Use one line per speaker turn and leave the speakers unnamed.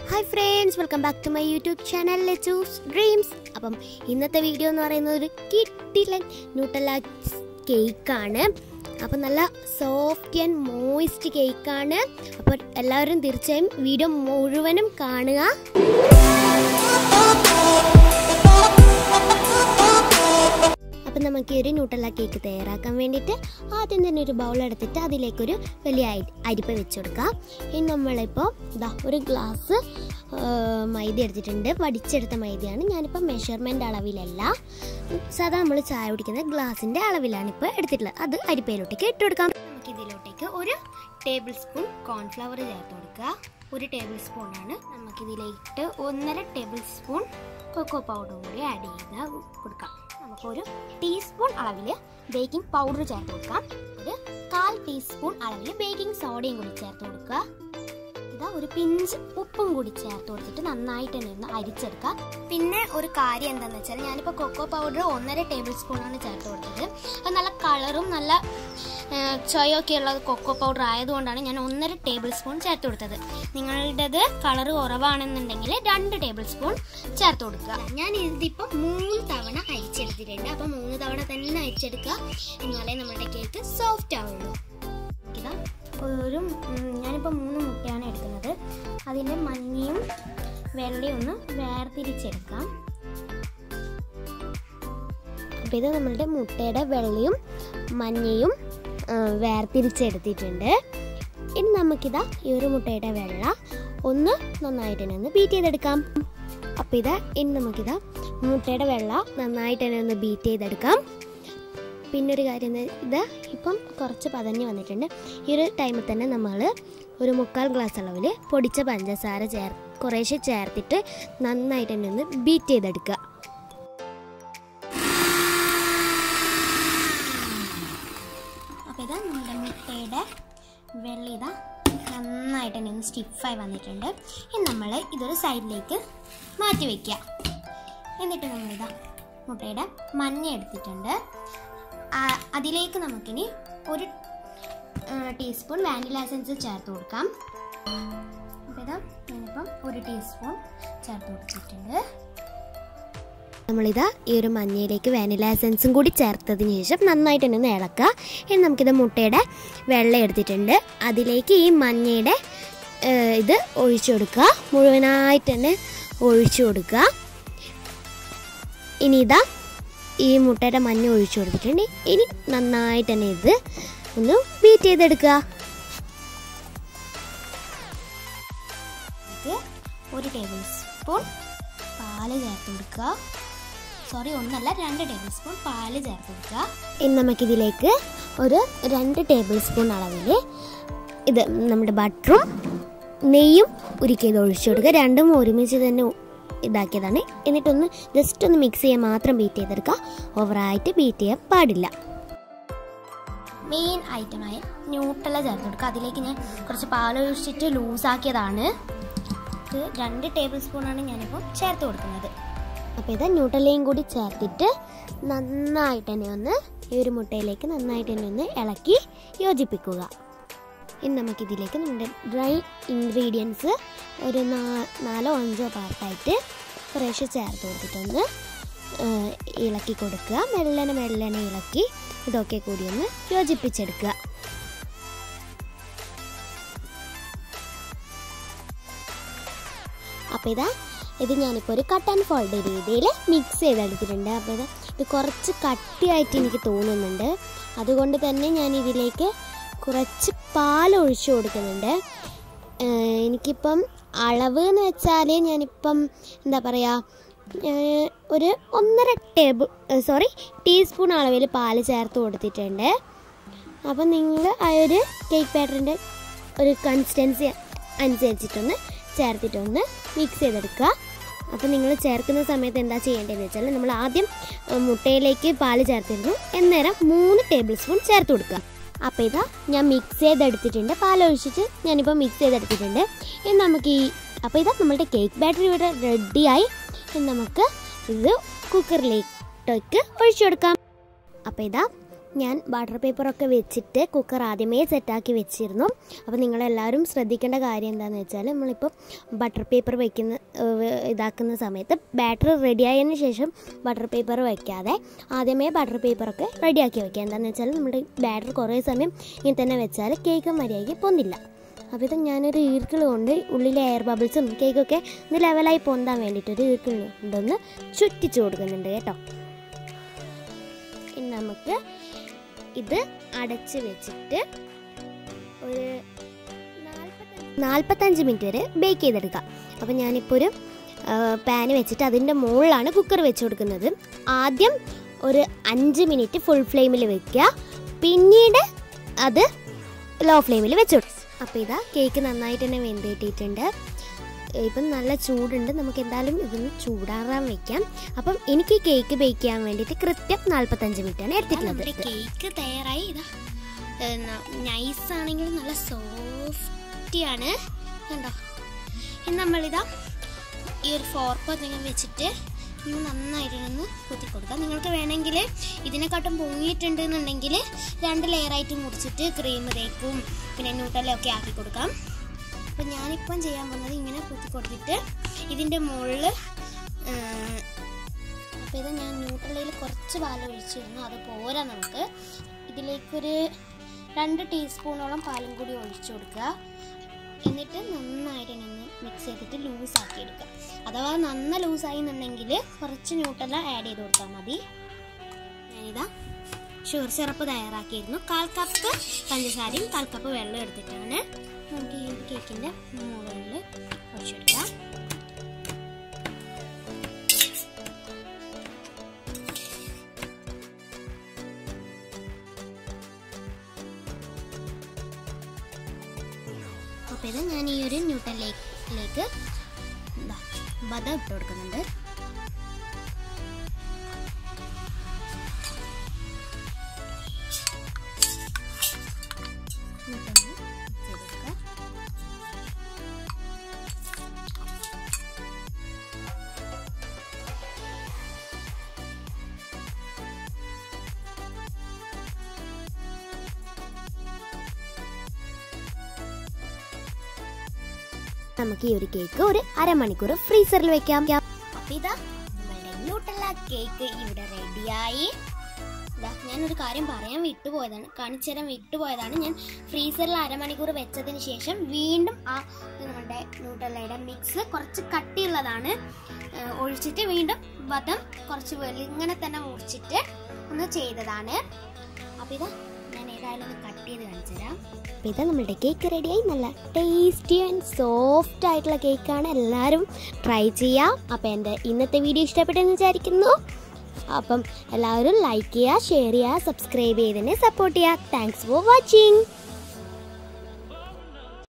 Hi friends welcome back to my YouTube channel Lechus dreams appam ഇന്നത്തെ video എന്ന് പറയുന്നത് ഒരു കിട്ടിലൻ ന്യൂട്ടല്ല കേക്കാണ് അപ്പം നല്ല സോഫ്റ്റ് ആൻഡ് മോയിസ്റ്റ് കേക്കാണ് അപ്പോൾ എല്ലാവരും തീർച്ചയായും വീഡിയോ മുഴുവനും കാണുക അപ്പം നമുക്ക് ഈ ഒരു ന്യൂട്ടല്ല കേക്ക് തയ്യാറാക്കാൻ വേണ്ടിയിട്ട് ആദ്യം തന്നെ ഒരു ബൗൾ എടുത്തിട്ട് അതിലേക്കൊരു വലിയ അരി- അരിപ്പ വെച്ച് കൊടുക്കാം ഇനി നമ്മളിപ്പോൾ ഇതാ ഒരു ഗ്ലാസ് മൈദ എടുത്തിട്ടുണ്ട് വടിച്ചെടുത്ത മൈദയാണ് ഞാനിപ്പോൾ മെഷർമെൻ്റ് അളവിലല്ല സാധാ നമ്മൾ ചായ കുടിക്കുന്ന ഗ്ലാസിൻ്റെ അളവിലാണ് ഇപ്പോൾ എടുത്തിട്ടുള്ളത് അത് അരിപ്പയിലോട്ടേക്ക് ഇട്ട് കൊടുക്കാം നമുക്ക് ഇതിലോട്ടേക്ക് ഒരു ടേബിൾ സ്പൂൺ കോൺഫ്ലവർ ചേർത്ത് കൊടുക്കുക ഒരു ടേബിൾ സ്പൂണാണ് നമുക്കിതിലേക്ക് ഒന്നര ടേബിൾ സ്പൂൺ കൊക്കോ പൗഡർ കൂടി ആഡ് ചെയ്ത് കൊടുക്കാം നമുക്കൊരു ടീസ്പൂൺ അളവിൽ ബേക്കിംഗ് പൗഡർ ചേർത്ത് കൊടുക്കാം ഒരു കാൽ ടീസ്പൂൺ അളവിൽ ബേക്കിംഗ് സോഡയും കൂടി ചേർത്ത് കൊടുക്കുക ഇതാ ഒരു പിഞ്ച് ഉപ്പും കൂടി ചേർത്ത് കൊടുത്തിട്ട് നന്നായിട്ട് തന്നെ ഒന്ന് അരിച്ചെടുക്കുക പിന്നെ ഒരു കാര്യം എന്താണെന്ന് വെച്ചാൽ ഞാനിപ്പോൾ കൊക്കോ പൗഡർ ഒന്നര ടേബിൾ സ്പൂണാണ് ചേർത്ത് കൊടുത്തത് അത് നല്ല കളറും നല്ല ചൊയൊക്കെ ഉള്ള കൊക്കോ പൗഡർ ആയതുകൊണ്ടാണ് ഞാൻ ഒന്നര ടേബിൾ സ്പൂൺ ചേർത്ത് കൊടുത്തത് നിങ്ങളുടേത് കളർ കുറവാണെന്നുണ്ടെങ്കിൽ രണ്ട് ടേബിൾ സ്പൂൺ ചേർത്ത് കൊടുക്കുക ഞാൻ ഇതിപ്പോൾ മൂന്ന് തവണ അരിച്ചെടുത്തിട്ടുണ്ട് അപ്പോൾ മൂന്ന് തവണ തന്നെ അരിച്ചെടുക്കുക എന്നാലേ നമ്മുടെ കേക്ക് സോഫ്റ്റ് ആവുള്ളൂ ഇതാ ഒരു ഉം, ഞാനിപ്പോൾ മൂന്ന് മുട്ടയാണ് എടുക്കുന്നത് അതിൻ്റെ മഞ്ഞയും വെള്ളയും ഒന്ന് വേർതിരിച്ചെടുക്കാം അപ്പോൾ ഇത് നമ്മളുടെ മുട്ടയുടെ വെള്ളയും മഞ്ഞയും ആ, വേർതിരിച്ചെടുത്തിട്ടുണ്ട് ഇനി നമുക്കിതാ ഈ ഒരു മുട്ടയുടെ വെള്ള ഒന്ന് നന്നായിട്ട് തന്നെ ഒന്ന് ബീറ്റ് ചെയ്തെടുക്കാം അപ്പോൾ ഇതാ ഇനി നമുക്കിതാ മുട്ടയുടെ വെള്ള നന്നായിട്ട് തന്നെ ഒന്ന് ബീറ്റ് ചെയ്തെടുക്കാം പിന്നെ ഒരു കാര്യം എന്ന് ഇത് ഇപ്പം കുറച്ച് പതഞ്ഞ് വന്നിട്ടുണ്ട് ഈ ഒരു ടൈമിൽ തന്നെ നമ്മൾ ഒരു മുക്കാൽ ഗ്ലാസ് അളവിൽ പൊടിച്ച പഞ്ചസാര ചേർ കുറേശ്ശെ ചേർത്തിട്ട് നന്നായിട്ട് തന്നെ ഒന്ന് ബീറ്റ് ചെയ്തെടുക്കുക അപ്പോൾ ഇതാ നമ്മുടെ മുട്ടയുടെ വെള്ള ഇതാ നന്നായിട്ട് തന്നെ ഒന്ന് സ്റ്റിഫായി വന്നിട്ടുണ്ട് ഇനി നമ്മൾ ഇതൊരു സൈഡിലേക്ക് മാറ്റി വയ്ക്കുക എന്നിട്ട് നമ്മളിതാ മുട്ടയുടെ മഞ്ഞ എടുത്തിട്ടുണ്ട് ആ, അതിലേക്ക് നമുക്കിനി ഒരു ആ, ടീസ്പൂൺ വാനില എസൻസ് ചേർത്ത് കൊടുക്കാം അപ്പോൾ ഇതാ ഞാനിപ്പം ഒരു ടീസ്പൂൺ ചേർത്ത് കൊടുത്തിട്ടുണ്ട് നമ്മളിതാ ഈ ഒരു മഞ്ഞയിലേക്ക് വാനില എസൻസും കൂടി ചേർത്തതിന് ശേഷം നന്നായിട്ട് തന്നെ ഒന്ന് ഇളക്കുക ഇനി നമുക്കിത് മുട്ടയുടെ വെള്ളം എടുത്തിട്ടുണ്ട് അതിലേക്ക് ഈ മഞ്ഞയുടെ ഏ, ഇത് ഒഴിച്ചു കൊടുക്കുക മുഴുവനായിട്ട് തന്നെ ഒഴിച്ചു കൊടുക്കുക ഇനി ഇതാ ഈ മുട്ടയുടെ മഞ്ഞ ഒഴിച്ചു കൊടുത്തിട്ടുണ്ട് ഇനി നന്നായിട്ട് തന്നെ ഇത് ഒന്ന് ബീറ്റ് ചെയ്തെടുക്കുക ഇത് ഒരു ടേബിൾ സ്പൂൺ പാല് ചേർത്ത് കൊടുക്കുക സോറി ഒന്നല്ല രണ്ട് ടേബിൾ സ്പൂൺ പാല് ചേർത്ത് കൊടുക്കുക ഇനി നമുക്കിതിലേക്ക് ഒരു രണ്ട് ടേബിൾ സ്പൂൺ അളവിൽ ഇത് നമ്മുടെ ബട്ടറും നെയ്യും ഉരുക്കിയത് ഒഴിച്ചു കൊടുക്കുക രണ്ടും ഒരുമിച്ച് തന്നെ ഇതാക്കിയതാണ് എന്നിട്ടൊന്ന് ജസ്റ്റ് ഒന്ന് മിക്സ് ചെയ്യാൻ മാത്രം ബീറ്റ് ചെയ്തെടുക്കുക ഓവറായിട്ട് ബീറ്റ് ചെയ്യാൻ പാടില്ല മെയിൻ ഐറ്റമായ ന്യൂട്ടല ചേർത്ത് കൊടുക്കുക അതിലേക്ക് ഞാൻ കുറച്ച് പാലൊഴിച്ചിട്ട് ലൂസാക്കിയതാണ് ഇത് രണ്ട് ടേബിൾ സ്പൂണാണ് ഞാനിപ്പോൾ ചേർത്ത് കൊടുക്കുന്നത് അപ്പോൾ ഇത് ന്യൂട്ടലയും കൂടി ചേർത്തിട്ട് നന്നായിട്ട് തന്നെ ഒന്ന് ഈ ഒരു മുട്ടയിലേക്ക് നന്നായിട്ട് തന്നെ ഒന്ന് ഇളക്കി യോജിപ്പിക്കുക ഇനി നമുക്കിതിലേക്ക് നമ്മുടെ ഡ്രൈ ഇൻഗ്രീഡിയൻസ് ഒരു നാ- നാലോ അഞ്ചോ പാർട്ടായിട്ട് കുറേശ്ശെ ചേർത്ത് കൊടുത്തിട്ടൊന്ന് ആ, ഇളക്കി കൊടുക്കുക മെല്ലനെ മെല്ലനെ ഇളക്കി ഇതൊക്കെ കൂടി ഒന്ന് യോജിപ്പിച്ചെടുക്കുക അപ്പോൾ ഇതാ ഇത് ഞാനിപ്പോൾ ഒരു കട്ട് ആൻഡ് ഫോൾഡ് രീതിയിൽ മിക്സ് ചെയ്തെടുത്തിട്ടുണ്ട് അപ്പോൾ ഇത് ഇത് കുറച്ച് കട്ടിയായിട്ട് എനിക്ക് തോന്നുന്നുണ്ട് അതുകൊണ്ട് തന്നെ ഞാൻ ഇതിലേക്ക് കുറച്ച് പാൽ ഒഴിച്ചു കൊടുക്കുന്നുണ്ട് ഏഹ് എനിക്കിപ്പം അളവ് എന്ന് വെച്ചാൽ ഞാനിപ്പം എന്താ പറയുക ഞാൻ ഒരു ഒന്നര ടേബിൾ സോറി ടീസ്പൂൺ അളവിൽ പാല് ചേർത്ത് കൊടുത്തിട്ടുണ്ട് അപ്പം നിങ്ങൾ ആ ഒരു കേക്ക് ബാറ്ററിൻ്റെ ഒരു കൺസിസ്റ്റൻസി അനുസരിച്ചിട്ടൊന്ന് ചേർത്തിട്ടൊന്ന് മിക്സ് ചെയ്തെടുക്കുക അപ്പോൾ നിങ്ങൾ ചേർക്കുന്ന സമയത്ത് എന്താ ചെയ്യേണ്ടതെന്ന് വെച്ചാൽ നമ്മൾ ആദ്യം ഏഹ്, മുട്ടയിലേക്ക് പാല് ചേർത്തിരുന്നു എന്നേരം മൂന്ന് ടേബിൾ സ്പൂൺ ചേർത്ത് കൊടുക്കുക അപ്പോൾ ഇതാ ഞാൻ മിക്സ് ചെയ്തെടുത്തിട്ടുണ്ട് പാലൊഴിച്ചിട്ട് ഞാനിപ്പോൾ മിക്സ് ചെയ്തെടുത്തിട്ടുണ്ട് ഇനി നമുക്ക് ഈ അപ്പോൾ ഇതാ നമ്മളുടെ കേക്ക് ബാറ്ററി ഇവിടെ റെഡിയായി ഇനി നമുക്ക് ഇത് കുക്കറിലേക്ക് ഒഴിച്ചു കൊടുക്കാം അപ്പോൾ ഇതാ ഞാൻ ബട്ടർ പേപ്പറൊക്കെ വെച്ചിട്ട് കുക്കർ ആദ്യമേ സെറ്റാക്കി വെച്ചിരുന്നു അപ്പോൾ നിങ്ങളെല്ലാവരും ശ്രദ്ധിക്കേണ്ട കാര്യം എന്താണെന്ന് വെച്ചാൽ നമ്മളിപ്പോൾ ബട്ടർ പേപ്പർ വയ്ക്കുന്ന ഏഹ്, ഇതാക്കുന്ന സമയത്ത് ബാറ്റർ റെഡിയായതിന് ശേഷം ബട്ടർ പേപ്പർ വയ്ക്കാതെ ആദ്യമേ ബട്ടർ പേപ്പറൊക്കെ റെഡിയാക്കി വെക്കുക എന്താണെന്ന് വെച്ചാൽ നമ്മുടെ ബാറ്റർ കുറേ സമയം ഇങ്ങനെ തന്നെ വെച്ചാൽ കേക്ക് മര്യാദയ്ക്ക് പൊന്നില്ല അപ്പോൾ ഇത് ഞാനൊരു ഈർക്കിൾ കൊണ്ട് ഉള്ളിലെ എയർ ബബിൾസും കേക്കൊക്കെ ഒന്ന് ലെവലായി പൊന്താൻ വേണ്ടിയിട്ട് ഒരു ഈർക്കിൾ കൊണ്ടൊന്ന് ചുറ്റിച്ചു കൊടുക്കുന്നുണ്ട് കേട്ടോ ഇനി നമുക്ക് ഇത് അടച്ച് വെച്ചിട്ട് ഒരു നാൽപ്പത്തഞ്ച് മിനിറ്റ് വരെ ബേക്ക് ചെയ്തെടുക്കാം അപ്പോൾ ഞാനിപ്പോൾ ഒരു പാന് വെച്ചിട്ട് അതിൻ്റെ മുകളിലാണ് കുക്കർ വെച്ച് കൊടുക്കുന്നത് ആദ്യം ഒരു അഞ്ച് മിനിറ്റ് ഫുൾ ഫ്ലെയിമിൽ വെക്കുക പിന്നീട് അത് ലോ ഫ്ലെയിമിൽ വെച്ച് കൊടുക്കും അപ്പോൾ ഇതാ കേക്ക് നന്നായിട്ട് തന്നെ വെന്ത് കിട്ടിയിട്ടുണ്ട് ഇപ്പം നല്ല ചൂടുണ്ട് നമുക്ക് എന്തായാലും ഇതൊന്ന് ചൂടാറാൻ വെക്കാം അപ്പം എനിക്ക് കേക്ക് ബേക്ക് ചെയ്യാൻ വേണ്ടിയിട്ട് കൃത്യം നാൽപ്പത്തഞ്ച് മിനിറ്റാണ് എടുത്തിട്ടുള്ളത് കേക്ക് തയ്യാറായി ഇതാ നൈസ് ആണെങ്കിൽ നല്ല സോഫ്റ്റിയാണ് കണ്ടോ ഇനി നമ്മളിതാ ഈ ഒരു ഫോർക്കോ എന്തെങ്കിലും വെച്ചിട്ട് ഒന്ന് നന്നായിട്ട് ഒന്ന് കുത്തി കൊടുക്കാം നിങ്ങൾക്ക് വേണമെങ്കിൽ ഇതിനെക്കാട്ടും പൊങ്ങിയിട്ടുണ്ട് എന്നുണ്ടെങ്കിൽ രണ്ട് ലെയറായിട്ട് മുറിച്ചിട്ട് ക്രീം തേക്കും പിന്നെ ന്യൂട്ടലൊക്കെ ആക്കി കൊടുക്കാം അപ്പം ഞാനിപ്പം ചെയ്യാൻ പോകുന്നത് ഇങ്ങനെ കുത്തി കൊടുത്തിട്ട് ഇതിൻ്റെ മുകളിൽ അപ്പോൾ ഇത് ഞാൻ ന്യൂട്രലയിൽ കുറച്ച് പാൽ ഒഴിച്ചിരുന്നു അത് പോരാ നമുക്ക് ഇതിലേക്കൊരു രണ്ട് ടീസ്പൂണോളം പാലും കൂടി ഒഴിച്ചു കൊടുക്കുക എന്നിട്ട് നന്നായിട്ട് ഒന്ന് മിക്സ് ചെയ്തിട്ട് ലൂസാക്കി എടുക്കുക അഥവാ നന്ന ലൂസായി എന്നുണ്ടെങ്കിൽ കുറച്ച് ന്യൂട്രല ആഡ് ചെയ്ത് കൊടുത്താൽ മതി ഞാനിതാ ഷുഗർ സിറപ്പ് തയ്യാറാക്കിയിരുന്നു കാൽ കപ്പ് പഞ്ചസാരയും കാൽ കപ്പ് വെള്ളം എടുത്തിട്ടാണ് നമുക്ക് ഈ കേക്കിൻ്റെ മുകളിൽ ഒഴിച്ചെടുക്കാം അപ്പോൾ ഇത് ഞാൻ ഈ ഒരു ന്യൂട്ടലിലേക്ക് ബദം ഇട്ട് കൊടുക്കുന്നുണ്ട് എന്നിട്ടൊന്ന് mix ചെയ്തെടുക്കുക. നമുക്ക് ഈ ഒരു കേക്ക് ഒരു അരമണിക്കൂർ ഫ്രീസറിൽ വെക്കാം അപ്പൊ ഇതാ നമ്മളുടെ ന്യൂട്ടല്ല കേക്ക് ഇവിടെ റെഡിയായി ഇതാ ഞാനൊരു കാര്യം പറയാൻ വിട്ടുപോയതാണ് കാണിച്ചു തരാൻ വിട്ടുപോയതാണ് ഞാൻ ഫ്രീസറിൽ അരമണിക്കൂർ വെച്ചതിന് ശേഷം വീണ്ടും ആ നമ്മുടെ ന്യൂട്ടല്ലയുടെ മിക്സ് കുറച്ച് കട്ടിയുള്ളതാണ് ഏഹ് ഒഴിച്ചിട്ട് വീണ്ടും ബദം കുറച്ച് വെള്ളി ഇങ്ങനെ തന്നെ മുറിച്ചിട്ട് ഒന്ന് ചെയ്തതാണ് അപ്പോൾ ഇതാ ഞാൻ ഏതായാലും ഒന്ന് കട്ട് ചെയ്ത് കാണിച്ചു തരാം അപ്പോൾ ഇത് നമ്മുടെ കേക്ക് റെഡിയായി നല്ല ടേസ്റ്റി ആൻഡ് സോഫ്റ്റ് ആയിട്ടുള്ള കേക്കാണ് എല്ലാവരും ട്രൈ ചെയ്യാം അപ്പോൾ എൻ്റെ ഇന്നത്തെ വീഡിയോ ഇഷ്ടപ്പെട്ടെന്ന് വിചാരിക്കുന്നു അപ്പം എല്ലാവരും ലൈക്ക് ചെയ്യുക ഷെയർ ചെയ്യുക സബ്സ്ക്രൈബ് ചെയ്തതിനെ സപ്പോർട്ട് ചെയ്യുക താങ്ക്സ് ഫോർ വാച്ചിങ്